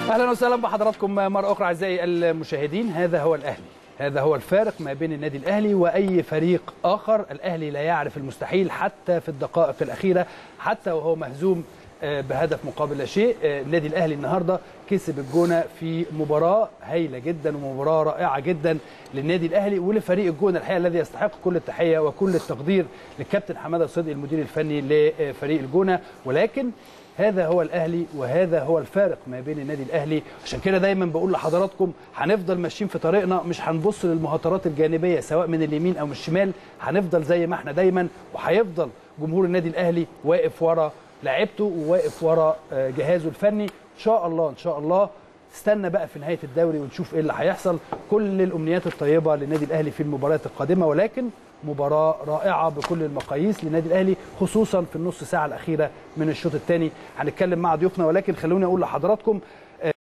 اهلا وسهلا بحضراتكم مره اخرى اعزائي المشاهدين هذا هو الاهلي هذا هو الفارق ما بين النادي الاهلي واي فريق اخر الاهلي لا يعرف المستحيل حتى في الدقائق الاخيره حتى وهو مهزوم بهدف مقابل لا شيء النادي الاهلي النهارده كسب الجونه في مباراه هايله جدا ومباراه رائعه جدا للنادي الاهلي ولفريق الجونه الحقيقه الذي يستحق كل التحيه وكل التقدير للكابتن حماده صدقي المدير الفني لفريق الجونه ولكن هذا هو الاهلي وهذا هو الفارق ما بين النادي الاهلي عشان كده دايما بقول لحضراتكم هنفضل ماشيين في طريقنا مش هنبص للمهاترات الجانبيه سواء من اليمين او من الشمال هنفضل زي ما احنا دايما وهيفضل جمهور النادي الاهلي واقف ورا لعيبته وواقف ورا جهازه الفني ان شاء الله ان شاء الله استنى بقى في نهايه الدوري ونشوف ايه اللي هيحصل كل الامنيات الطيبه للنادي الاهلي في المباريات القادمه ولكن مباراه رائعه بكل المقاييس للنادي الاهلي خصوصا في النص ساعه الاخيره من الشوط الثاني هنتكلم مع ضيوفنا ولكن خلوني اقول لحضراتكم